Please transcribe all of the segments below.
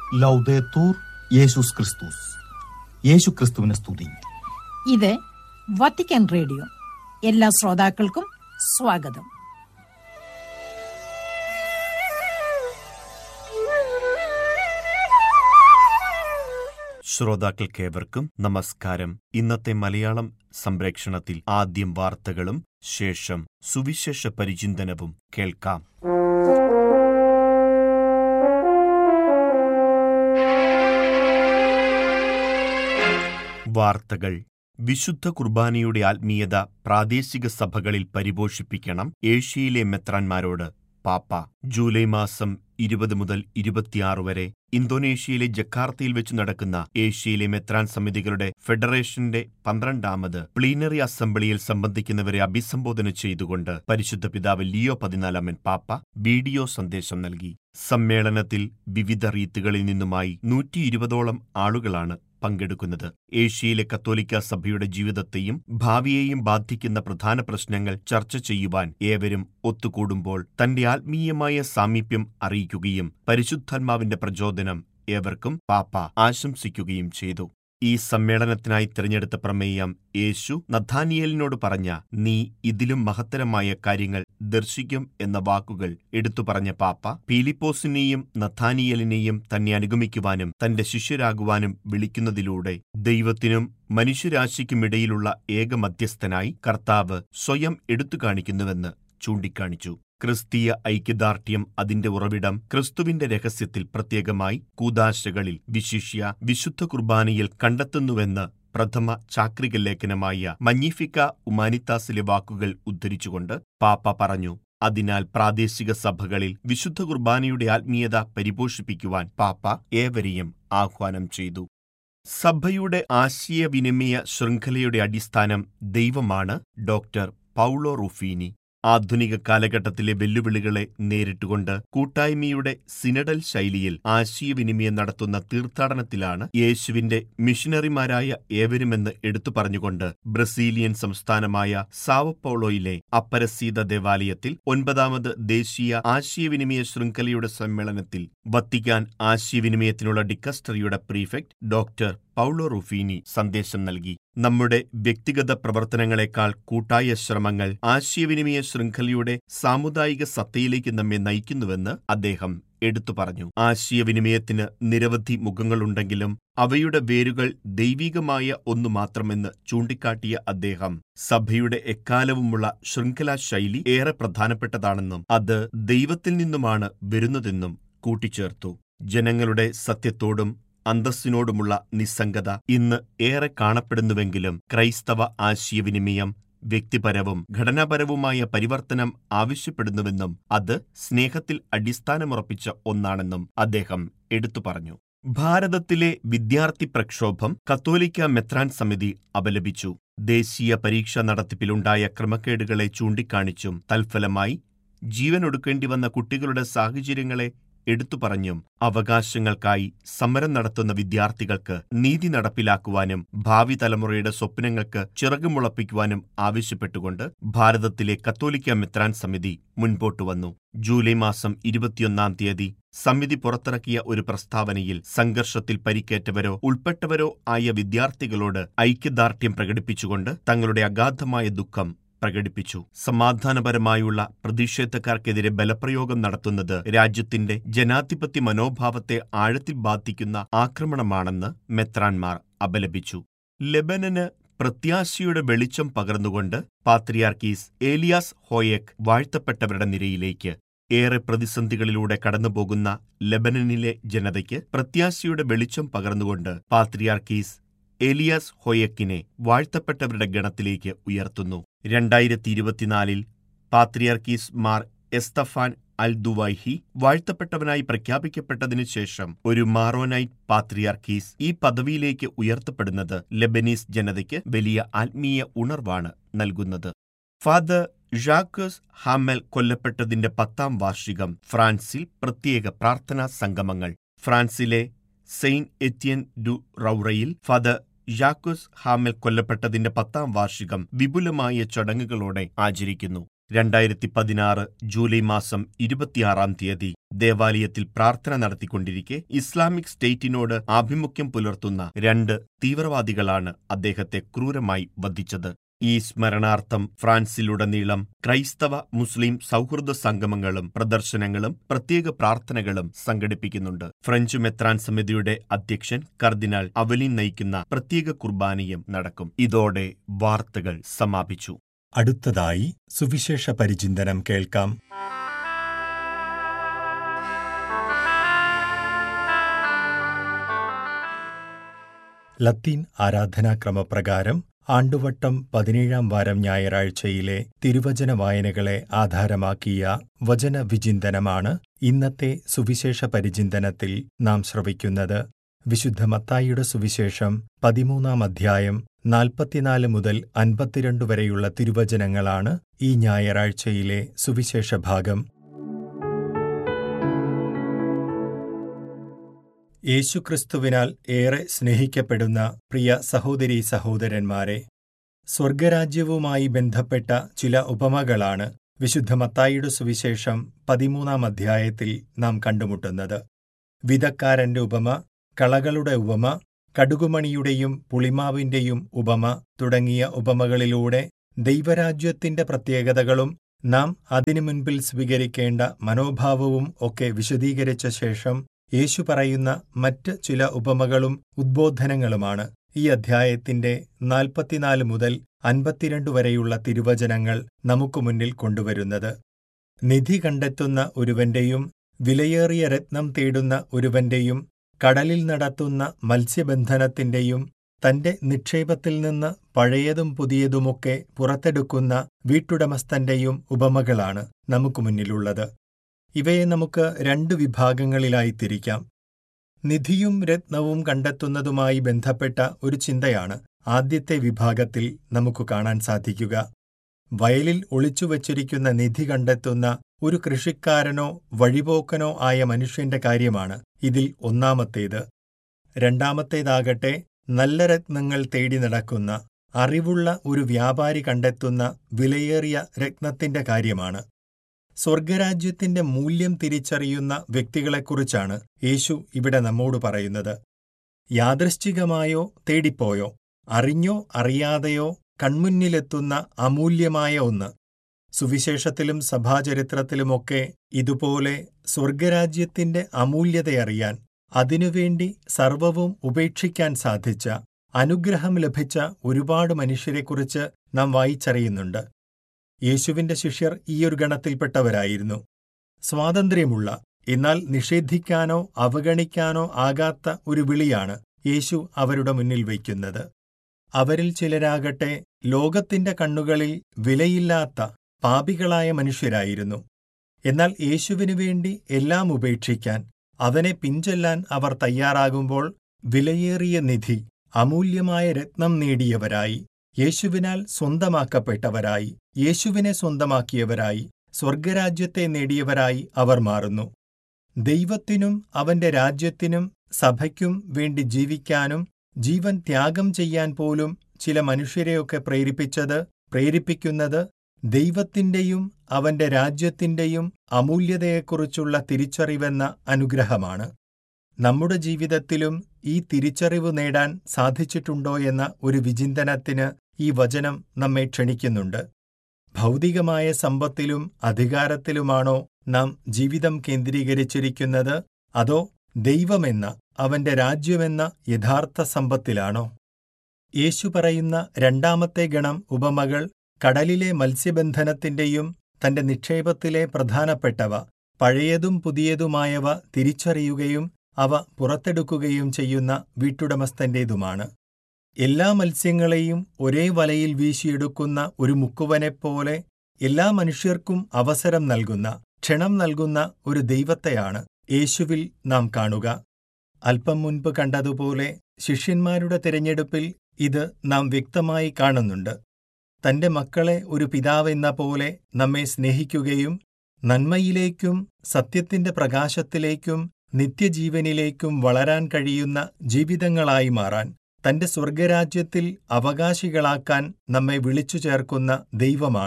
ലൗദേത്തൂർ യേശുസ് ക്രിസ്തുസ് യേശു ക്രിസ്തുവിനെ സ്തുതി ഇത് വത്തിക്കാൻ റേഡിയോ എല്ലാ ശ്രോതാക്കൾക്കും സ്വാഗതം ശ്രോതാക്കൾക്കേവർക്കും നമസ്കാരം ഇന്നത്തെ മലയാളം സംപ്രേക്ഷണത്തിൽ ആദ്യം വാർത്തകളും ശേഷം സുവിശേഷ പരിചിന്തനവും കേൾക്കാം വാർത്തകൾ വിശുദ്ധ കുർബാനയുടെ ആത്മീയത പ്രാദേശിക സഭകളിൽ പരിപോഷിപ്പിക്കണം ഏഷ്യയിലെ മെത്രാന്മാരോട് പാപ്പ ജൂലൈ മാസം ഇരുപത് മുതൽ ഇരുപത്തിയാറ് വരെ ഇന്തോനേഷ്യയിലെ ജക്കാർത്തയിൽ വെച്ച് നടക്കുന്ന ഏഷ്യയിലെ മെത്രാൻ സമിതികളുടെ ഫെഡറേഷന്റെ പന്ത്രണ്ടാമത് പ്ലീനറി അസംബ്ലിയിൽ സംബന്ധിക്കുന്നവരെ അഭിസംബോധന ചെയ്തുകൊണ്ട് പരിശുദ്ധ പിതാവ് ലിയോ പതിനാലാമൻ പാപ്പ വീഡിയോ സന്ദേശം നൽകി സമ്മേളനത്തിൽ വിവിധ റീത്തുകളിൽ നിന്നുമായി നൂറ്റി ഇരുപതോളം ആളുകളാണ് പങ്കെടുക്കുന്നത് ഏഷ്യയിലെ കത്തോലിക്ക സഭയുടെ ജീവിതത്തെയും ഭാവിയെയും ബാധിക്കുന്ന പ്രധാന പ്രശ്നങ്ങൾ ചർച്ച ചെയ്യുവാൻ ഏവരും ഒത്തുകൂടുമ്പോൾ തന്റെ ആത്മീയമായ സാമീപ്യം അറിയിക്കുകയും പരിശുദ്ധാത്മാവിന്റെ പ്രചോദനം ഏവർക്കും പാപ്പ ആശംസിക്കുകയും ചെയ്തു ഈ സമ്മേളനത്തിനായി തിരഞ്ഞെടുത്ത പ്രമേയം യേശു നഥാനിയേലിനോട് പറഞ്ഞ നീ ഇതിലും മഹത്തരമായ കാര്യങ്ങൾ ദർശിക്കും എന്ന വാക്കുകൾ എടുത്തു പറഞ്ഞ പാപ്പ പീലിപ്പോസിനെയും നഥാനിയേലിനെയും തന്നെ അനുഗമിക്കുവാനും തന്റെ ശിഷ്യരാകുവാനും വിളിക്കുന്നതിലൂടെ ദൈവത്തിനും മനുഷ്യരാശിക്കുമിടയിലുള്ള ഏക മധ്യസ്ഥനായി കർത്താവ് സ്വയം എടുത്തു കാണിക്കുന്നുവെന്ന് ചൂണ്ടിക്കാണിച്ചു ക്രിസ്തീയ ഐക്യദാർഢ്യം അതിന്റെ ഉറവിടം ക്രിസ്തുവിന്റെ രഹസ്യത്തിൽ പ്രത്യേകമായി കൂതാശകളിൽ വിശിഷ്യ വിശുദ്ധ കുർബാനയിൽ കണ്ടെത്തുന്നുവെന്ന് പ്രഥമ ചാക്രിക ലേഖനമായ മഞ്ഞിഫിക്ക ഉമാനിത്താസിലെ വാക്കുകൾ ഉദ്ധരിച്ചുകൊണ്ട് പാപ്പ പറഞ്ഞു അതിനാൽ പ്രാദേശിക സഭകളിൽ വിശുദ്ധ കുർബാനയുടെ ആത്മീയത പരിപോഷിപ്പിക്കുവാൻ പാപ്പ ഏവരെയും ആഹ്വാനം ചെയ്തു സഭയുടെ ആശയവിനിമയ ശൃംഖലയുടെ അടിസ്ഥാനം ദൈവമാണ് ഡോക്ടർ പൗളോ റുഫീനി ആധുനിക കാലഘട്ടത്തിലെ വെല്ലുവിളികളെ നേരിട്ടുകൊണ്ട് കൂട്ടായ്മയുടെ സിനഡൽ ശൈലിയിൽ ആശയവിനിമയം നടത്തുന്ന തീർത്ഥാടനത്തിലാണ് യേശുവിന്റെ മിഷനറിമാരായ ഏവരുമെന്ന് എടുത്തു പറഞ്ഞുകൊണ്ട് ബ്രസീലിയൻ സംസ്ഥാനമായ സാവപ്പോളോയിലെ അപ്പരസീത ദേവാലയത്തിൽ ഒൻപതാമത് ദേശീയ ആശയവിനിമയ ശൃംഖലയുടെ സമ്മേളനത്തിൽ വത്തിക്കാൻ ആശയവിനിമയത്തിനുള്ള ഡിക്കസ്റ്ററിയുടെ പ്രീഫെക്ട് ഡോക്ടർ പൗളോ റുഫീനി സന്ദേശം നൽകി നമ്മുടെ വ്യക്തിഗത പ്രവർത്തനങ്ങളെക്കാൾ കൂട്ടായ ശ്രമങ്ങൾ ആശയവിനിമയ ശൃംഖലയുടെ സാമുദായിക സത്തയിലേക്ക് നമ്മെ നയിക്കുന്നുവെന്ന് അദ്ദേഹം എടുത്തു പറഞ്ഞു ആശയവിനിമയത്തിന് നിരവധി മുഖങ്ങളുണ്ടെങ്കിലും അവയുടെ വേരുകൾ ദൈവികമായ ഒന്നു മാത്രമെന്ന് ചൂണ്ടിക്കാട്ടിയ അദ്ദേഹം സഭയുടെ എക്കാലവുമുള്ള ശൃംഖലാ ശൈലി ഏറെ പ്രധാനപ്പെട്ടതാണെന്നും അത് ദൈവത്തിൽ നിന്നുമാണ് വരുന്നതെന്നും കൂട്ടിച്ചേർത്തു ജനങ്ങളുടെ സത്യത്തോടും അന്തസ്സിനോടുമുള്ള നിസ്സംഗത ഇന്ന് ഏറെ കാണപ്പെടുന്നുവെങ്കിലും ക്രൈസ്തവ ആശയവിനിമയം വ്യക്തിപരവും ഘടനാപരവുമായ പരിവർത്തനം ആവശ്യപ്പെടുന്നുവെന്നും അത് സ്നേഹത്തിൽ അടിസ്ഥാനമുറപ്പിച്ച ഒന്നാണെന്നും അദ്ദേഹം എടുത്തു പറഞ്ഞു ഭാരതത്തിലെ വിദ്യാർത്ഥി പ്രക്ഷോഭം കത്തോലിക്ക മെത്രാൻ സമിതി അപലപിച്ചു ദേശീയ പരീക്ഷാ നടത്തിപ്പിലുണ്ടായ ക്രമക്കേടുകളെ ചൂണ്ടിക്കാണിച്ചും തൽഫലമായി ജീവനൊടുക്കേണ്ടി വന്ന കുട്ടികളുടെ സാഹചര്യങ്ങളെ എടുത്തു പറഞ്ഞും അവകാശങ്ങൾക്കായി സമരം നടത്തുന്ന വിദ്യാർത്ഥികൾക്ക് നീതി നടപ്പിലാക്കുവാനും ഭാവി തലമുറയുടെ സ്വപ്നങ്ങൾക്ക് ചിറകുമുളപ്പിക്കുവാനും ആവശ്യപ്പെട്ടുകൊണ്ട് ഭാരതത്തിലെ കത്തോലിക്ക മെത്രാൻ സമിതി മുൻപോട്ടു വന്നു ജൂലൈ മാസം ഇരുപത്തിയൊന്നാം തീയതി സമിതി പുറത്തിറക്കിയ ഒരു പ്രസ്താവനയിൽ സംഘർഷത്തിൽ പരിക്കേറ്റവരോ ഉൾപ്പെട്ടവരോ ആയ വിദ്യാർത്ഥികളോട് ഐക്യദാർഢ്യം പ്രകടിപ്പിച്ചുകൊണ്ട് തങ്ങളുടെ അഗാധമായ ദുഃഖം പ്രകടിപ്പിച്ചു സമാധാനപരമായുള്ള പ്രതിഷേധക്കാർക്കെതിരെ ബലപ്രയോഗം നടത്തുന്നത് രാജ്യത്തിന്റെ ജനാധിപത്യ മനോഭാവത്തെ ആഴത്തിൽ ബാധിക്കുന്ന ആക്രമണമാണെന്ന് മെത്രാൻമാർ അപലപിച്ചു ലെബനന് പ്രത്യാശയുടെ വെളിച്ചം പകർന്നുകൊണ്ട് പാത്രിയാർക്കീസ് ഏലിയാസ് ഹോയക് വാഴ്ത്തപ്പെട്ടവരുടെ നിരയിലേക്ക് ഏറെ പ്രതിസന്ധികളിലൂടെ കടന്നുപോകുന്ന ലെബനനിലെ ജനതയ്ക്ക് പ്രത്യാശയുടെ വെളിച്ചം പകർന്നുകൊണ്ട് പാത്രിയാർക്കീസ് എലിയാസ് ഹൊയക്കിനെ വാഴ്ത്തപ്പെട്ടവരുടെ ഗണത്തിലേക്ക് ഉയർത്തുന്നു രണ്ടായിരത്തി ഇരുപത്തിനാലിൽ പാത്രിയാർക്കീസ് മാർ എസ്തഫാൻ അൽ ദുവൈഹി വാഴ്ത്തപ്പെട്ടവനായി പ്രഖ്യാപിക്കപ്പെട്ടതിനു ശേഷം ഒരു മാറോനൈറ്റ് പാത്രിയാർക്കീസ് ഈ പദവിയിലേക്ക് ഉയർത്തപ്പെടുന്നത് ലെബനീസ് ജനതയ്ക്ക് വലിയ ആത്മീയ ഉണർവാണ് നൽകുന്നത് ഫാദർ ജാക്കസ് ഹാമൽ കൊല്ലപ്പെട്ടതിന്റെ പത്താം വാർഷികം ഫ്രാൻസിൽ പ്രത്യേക പ്രാർത്ഥനാ സംഗമങ്ങൾ ഫ്രാൻസിലെ സെയിന്റ് എറ്റിയൻ ഡു റൌറയിൽ ഫാദർ ജാക്കോസ് ഹാമൽ കൊല്ലപ്പെട്ടതിന്റെ പത്താം വാർഷികം വിപുലമായ ചടങ്ങുകളോടെ ആചരിക്കുന്നു രണ്ടായിരത്തി പതിനാറ് ജൂലൈ മാസം ഇരുപത്തിയാറാം തീയതി ദേവാലയത്തിൽ പ്രാർത്ഥന നടത്തിക്കൊണ്ടിരിക്കെ ഇസ്ലാമിക് സ്റ്റേറ്റിനോട് ആഭിമുഖ്യം പുലർത്തുന്ന രണ്ട് തീവ്രവാദികളാണ് അദ്ദേഹത്തെ ക്രൂരമായി വധിച്ചത് ഈ സ്മരണാർത്ഥം ഫ്രാൻസിലുടനീളം ക്രൈസ്തവ മുസ്ലിം സൗഹൃദ സംഗമങ്ങളും പ്രദർശനങ്ങളും പ്രത്യേക പ്രാർത്ഥനകളും സംഘടിപ്പിക്കുന്നുണ്ട് ഫ്രഞ്ച് മെത്രാൻ സമിതിയുടെ അധ്യക്ഷൻ കർദിനാൾ അവലിൻ നയിക്കുന്ന പ്രത്യേക കുർബാനയും നടക്കും ഇതോടെ വാർത്തകൾ സമാപിച്ചു അടുത്തതായി സുവിശേഷ പരിചിന്തനം കേൾക്കാം ലത്തീൻ ആരാധനാക്രമപ്രകാരം ആണ്ടുവട്ടം പതിനേഴാം വാരം ഞായറാഴ്ചയിലെ തിരുവചന വായനകളെ ആധാരമാക്കിയ വചന വിചിന്തനമാണ് ഇന്നത്തെ സുവിശേഷ പരിചിന്തനത്തിൽ നാം ശ്രവിക്കുന്നത് വിശുദ്ധ മത്തായിയുടെ സുവിശേഷം പതിമൂന്നാം അധ്യായം നാൽപ്പത്തിനാല് മുതൽ അൻപത്തിരണ്ട് വരെയുള്ള തിരുവചനങ്ങളാണ് ഈ ഞായറാഴ്ചയിലെ സുവിശേഷ ഭാഗം യേശുക്രിസ്തുവിനാൽ ഏറെ സ്നേഹിക്കപ്പെടുന്ന പ്രിയ സഹോദരീ സഹോദരന്മാരെ സ്വർഗരാജ്യവുമായി ബന്ധപ്പെട്ട ചില ഉപമകളാണ് വിശുദ്ധ മത്തായിയുടെ സുവിശേഷം പതിമൂന്നാം അധ്യായത്തിൽ നാം കണ്ടുമുട്ടുന്നത് വിധക്കാരന്റെ ഉപമ കളകളുടെ ഉപമ കടുകുമണിയുടെയും പുളിമാവിന്റെയും ഉപമ തുടങ്ങിയ ഉപമകളിലൂടെ ദൈവരാജ്യത്തിന്റെ പ്രത്യേകതകളും നാം അതിനു മുൻപിൽ സ്വീകരിക്കേണ്ട മനോഭാവവും ഒക്കെ വിശദീകരിച്ച ശേഷം യേശു പറയുന്ന മറ്റ് ചില ഉപമകളും ഉദ്ബോധനങ്ങളുമാണ് ഈ അധ്യായത്തിന്റെ നാൽപ്പത്തിനാല് മുതൽ അൻപത്തിരണ്ട് വരെയുള്ള തിരുവചനങ്ങൾ നമുക്ക് മുന്നിൽ കൊണ്ടുവരുന്നത് നിധി കണ്ടെത്തുന്ന ഒരുവന്റെയും വിലയേറിയ രത്നം തേടുന്ന ഒരുവന്റെയും കടലിൽ നടത്തുന്ന മത്സ്യബന്ധനത്തിന്റെയും തന്റെ നിക്ഷേപത്തിൽ നിന്ന് പഴയതും പുതിയതുമൊക്കെ പുറത്തെടുക്കുന്ന വീട്ടുടമസ്ഥന്റെയും ഉപമകളാണ് നമുക്ക് മുന്നിലുള്ളത് ഇവയെ നമുക്ക് രണ്ട് വിഭാഗങ്ങളിലായി തിരിക്കാം നിധിയും രത്നവും കണ്ടെത്തുന്നതുമായി ബന്ധപ്പെട്ട ഒരു ചിന്തയാണ് ആദ്യത്തെ വിഭാഗത്തിൽ നമുക്ക് കാണാൻ സാധിക്കുക വയലിൽ ഒളിച്ചുവച്ചിരിക്കുന്ന നിധി കണ്ടെത്തുന്ന ഒരു കൃഷിക്കാരനോ വഴിപോക്കനോ ആയ മനുഷ്യന്റെ കാര്യമാണ് ഇതിൽ ഒന്നാമത്തേത് രണ്ടാമത്തേതാകട്ടെ നല്ല രത്നങ്ങൾ തേടി നടക്കുന്ന അറിവുള്ള ഒരു വ്യാപാരി കണ്ടെത്തുന്ന വിലയേറിയ രത്നത്തിന്റെ കാര്യമാണ് സ്വർഗരാജ്യത്തിന്റെ മൂല്യം തിരിച്ചറിയുന്ന വ്യക്തികളെക്കുറിച്ചാണ് യേശു ഇവിടെ നമ്മോട് പറയുന്നത് യാദൃശ്ചികമായോ തേടിപ്പോയോ അറിഞ്ഞോ അറിയാതെയോ കൺമുന്നിലെത്തുന്ന അമൂല്യമായ ഒന്ന് സുവിശേഷത്തിലും സഭാചരിത്രത്തിലുമൊക്കെ ഇതുപോലെ സ്വർഗരാജ്യത്തിന്റെ അമൂല്യതയറിയാൻ അതിനുവേണ്ടി സർവവും ഉപേക്ഷിക്കാൻ സാധിച്ച അനുഗ്രഹം ലഭിച്ച ഒരുപാട് മനുഷ്യരെക്കുറിച്ച് നാം വായിച്ചറിയുന്നുണ്ട് യേശുവിന്റെ ശിഷ്യർ ഈയൊരു ഗണത്തിൽപ്പെട്ടവരായിരുന്നു സ്വാതന്ത്ര്യമുള്ള എന്നാൽ നിഷേധിക്കാനോ അവഗണിക്കാനോ ആകാത്ത ഒരു വിളിയാണ് യേശു അവരുടെ മുന്നിൽ വയ്ക്കുന്നത് അവരിൽ ചിലരാകട്ടെ ലോകത്തിന്റെ കണ്ണുകളിൽ വിലയില്ലാത്ത പാപികളായ മനുഷ്യരായിരുന്നു എന്നാൽ യേശുവിനു വേണ്ടി എല്ലാം ഉപേക്ഷിക്കാൻ അവനെ പിഞ്ചൊല്ലാൻ അവർ തയ്യാറാകുമ്പോൾ വിലയേറിയ നിധി അമൂല്യമായ രത്നം നേടിയവരായി യേശുവിനാൽ സ്വന്തമാക്കപ്പെട്ടവരായി യേശുവിനെ സ്വന്തമാക്കിയവരായി സ്വർഗരാജ്യത്തെ നേടിയവരായി അവർ മാറുന്നു ദൈവത്തിനും അവന്റെ രാജ്യത്തിനും സഭയ്ക്കും വേണ്ടി ജീവിക്കാനും ജീവൻ ത്യാഗം ചെയ്യാൻ പോലും ചില മനുഷ്യരെയൊക്കെ പ്രേരിപ്പിച്ചത് പ്രേരിപ്പിക്കുന്നത് ദൈവത്തിന്റെയും അവന്റെ രാജ്യത്തിന്റെയും അമൂല്യതയെക്കുറിച്ചുള്ള തിരിച്ചറിവെന്ന അനുഗ്രഹമാണ് നമ്മുടെ ജീവിതത്തിലും ഈ തിരിച്ചറിവ് നേടാൻ സാധിച്ചിട്ടുണ്ടോ എന്ന ഒരു വിചിന്തനത്തിന് ഈ വചനം നമ്മെ ക്ഷണിക്കുന്നുണ്ട് ഭൗതികമായ സമ്പത്തിലും അധികാരത്തിലുമാണോ നാം ജീവിതം കേന്ദ്രീകരിച്ചിരിക്കുന്നത് അതോ ദൈവമെന്ന അവന്റെ രാജ്യമെന്ന യഥാർത്ഥ സമ്പത്തിലാണോ യേശു പറയുന്ന രണ്ടാമത്തെ ഗണം ഉപമകൾ കടലിലെ മത്സ്യബന്ധനത്തിന്റെയും തന്റെ നിക്ഷേപത്തിലെ പ്രധാനപ്പെട്ടവ പഴയതും പുതിയതുമായവ തിരിച്ചറിയുകയും അവ പുറത്തെടുക്കുകയും ചെയ്യുന്ന വീട്ടുടമസ്ഥന്റേതുമാണ് എല്ലാ മത്സ്യങ്ങളെയും ഒരേ വലയിൽ വീശിയെടുക്കുന്ന ഒരു മുക്കുവനെപ്പോലെ എല്ലാ മനുഷ്യർക്കും അവസരം നൽകുന്ന ക്ഷണം നൽകുന്ന ഒരു ദൈവത്തെയാണ് യേശുവിൽ നാം കാണുക അല്പം മുൻപ് കണ്ടതുപോലെ ശിഷ്യന്മാരുടെ തിരഞ്ഞെടുപ്പിൽ ഇത് നാം വ്യക്തമായി കാണുന്നുണ്ട് തന്റെ മക്കളെ ഒരു പിതാവെന്ന പോലെ നമ്മെ സ്നേഹിക്കുകയും നന്മയിലേക്കും സത്യത്തിന്റെ പ്രകാശത്തിലേക്കും നിത്യജീവനിലേക്കും വളരാൻ കഴിയുന്ന ജീവിതങ്ങളായി മാറാൻ തന്റെ സ്വർഗരാജ്യത്തിൽ അവകാശികളാക്കാൻ നമ്മെ വിളിച്ചു ചേർക്കുന്ന ദൈവമാണ്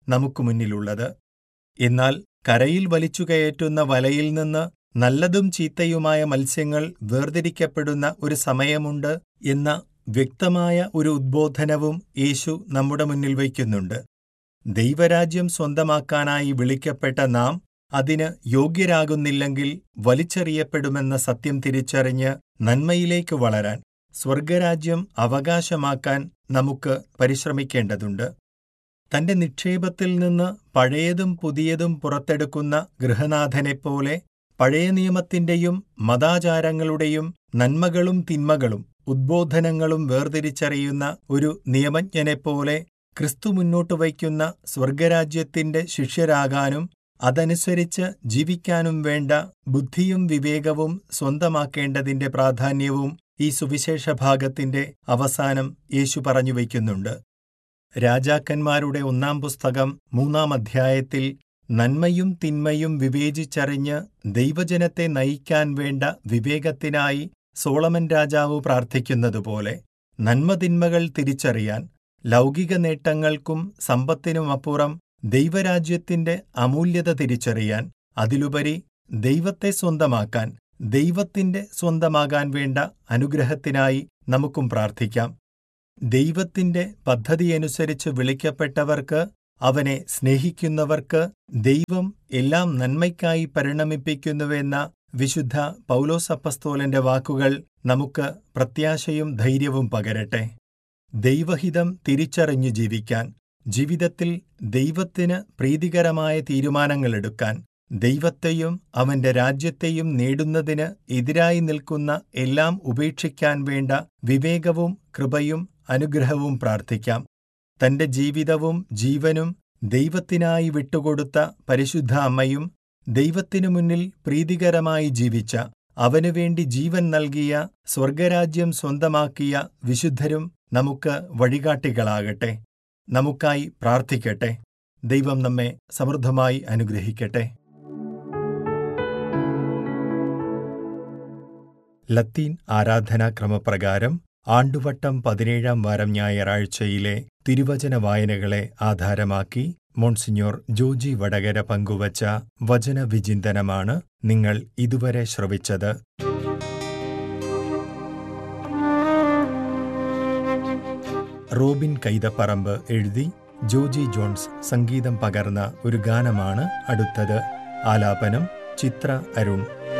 നമുക്ക് മുന്നിലുള്ളത് എന്നാൽ കരയിൽ വലിച്ചുകയറ്റുന്ന വലയിൽ നിന്ന് നല്ലതും ചീത്തയുമായ മത്സ്യങ്ങൾ വേർതിരിക്കപ്പെടുന്ന ഒരു സമയമുണ്ട് എന്ന വ്യക്തമായ ഒരു ഉദ്ബോധനവും യേശു നമ്മുടെ മുന്നിൽ വയ്ക്കുന്നുണ്ട് ദൈവരാജ്യം സ്വന്തമാക്കാനായി വിളിക്കപ്പെട്ട നാം അതിന് യോഗ്യരാകുന്നില്ലെങ്കിൽ വലിച്ചെറിയപ്പെടുമെന്ന സത്യം തിരിച്ചറിഞ്ഞ് നന്മയിലേക്ക് വളരാൻ സ്വർഗരാജ്യം അവകാശമാക്കാൻ നമുക്ക് പരിശ്രമിക്കേണ്ടതുണ്ട് തന്റെ നിക്ഷേപത്തിൽ നിന്ന് പഴയതും പുതിയതും പുറത്തെടുക്കുന്ന ഗൃഹനാഥനെപ്പോലെ പഴയ നിയമത്തിന്റെയും മതാചാരങ്ങളുടെയും നന്മകളും തിന്മകളും ഉദ്ബോധനങ്ങളും വേർതിരിച്ചറിയുന്ന ഒരു നിയമജ്ഞനെപ്പോലെ ക്രിസ്തു മുന്നോട്ട് വയ്ക്കുന്ന സ്വർഗരാജ്യത്തിന്റെ ശിഷ്യരാകാനും അതനുസരിച്ച് ജീവിക്കാനും വേണ്ട ബുദ്ധിയും വിവേകവും സ്വന്തമാക്കേണ്ടതിന്റെ പ്രാധാന്യവും ഈ സുവിശേഷ ഭാഗത്തിന്റെ അവസാനം യേശു പറഞ്ഞു വയ്ക്കുന്നുണ്ട് രാജാക്കന്മാരുടെ ഒന്നാം പുസ്തകം മൂന്നാം അധ്യായത്തിൽ നന്മയും തിന്മയും വിവേചിച്ചറിഞ്ഞ് ദൈവജനത്തെ നയിക്കാൻ വേണ്ട വിവേകത്തിനായി സോളമൻ രാജാവ് പ്രാർത്ഥിക്കുന്നതുപോലെ നന്മതിന്മകൾ തിരിച്ചറിയാൻ ലൗകിക നേട്ടങ്ങൾക്കും സമ്പത്തിനുമപ്പുറം ദൈവരാജ്യത്തിന്റെ അമൂല്യത തിരിച്ചറിയാൻ അതിലുപരി ദൈവത്തെ സ്വന്തമാക്കാൻ ദൈവത്തിന്റെ സ്വന്തമാകാൻ വേണ്ട അനുഗ്രഹത്തിനായി നമുക്കും പ്രാർത്ഥിക്കാം ദൈവത്തിന്റെ പദ്ധതിയനുസരിച്ച് വിളിക്കപ്പെട്ടവർക്ക് അവനെ സ്നേഹിക്കുന്നവർക്ക് ദൈവം എല്ലാം നന്മയ്ക്കായി പരിണമിപ്പിക്കുന്നുവെന്ന വിശുദ്ധ പൗലോസ് അപ്പസ്തോലന്റെ വാക്കുകൾ നമുക്ക് പ്രത്യാശയും ധൈര്യവും പകരട്ടെ ദൈവഹിതം തിരിച്ചറിഞ്ഞു ജീവിക്കാൻ ജീവിതത്തിൽ ദൈവത്തിന് പ്രീതികരമായ തീരുമാനങ്ങളെടുക്കാൻ ദൈവത്തെയും അവന്റെ രാജ്യത്തെയും നേടുന്നതിന് എതിരായി നിൽക്കുന്ന എല്ലാം ഉപേക്ഷിക്കാൻ വേണ്ട വിവേകവും കൃപയും അനുഗ്രഹവും പ്രാർത്ഥിക്കാം തന്റെ ജീവിതവും ജീവനും ദൈവത്തിനായി വിട്ടുകൊടുത്ത പരിശുദ്ധ അമ്മയും ദൈവത്തിനു മുന്നിൽ പ്രീതികരമായി ജീവിച്ച അവനുവേണ്ടി ജീവൻ നൽകിയ സ്വർഗരാജ്യം സ്വന്തമാക്കിയ വിശുദ്ധരും നമുക്ക് വഴികാട്ടികളാകട്ടെ നമുക്കായി പ്രാർത്ഥിക്കട്ടെ ദൈവം നമ്മെ സമൃദ്ധമായി അനുഗ്രഹിക്കട്ടെ ലത്തീൻ ആരാധനാക്രമപ്രകാരം ആണ്ടുവട്ടം പതിനേഴാം വാരം ഞായറാഴ്ചയിലെ തിരുവചന വായനകളെ ആധാരമാക്കി മോൺസിഞ്ഞോർ ജോജി വടകര പങ്കുവച്ച വചനവിചിന്തനമാണ് നിങ്ങൾ ഇതുവരെ ശ്രവിച്ചത് റോബിൻ കൈതപ്പറമ്പ് എഴുതി ജോജി ജോൺസ് സംഗീതം പകർന്ന ഒരു ഗാനമാണ് അടുത്തത് ആലാപനം ചിത്ര അരുൺ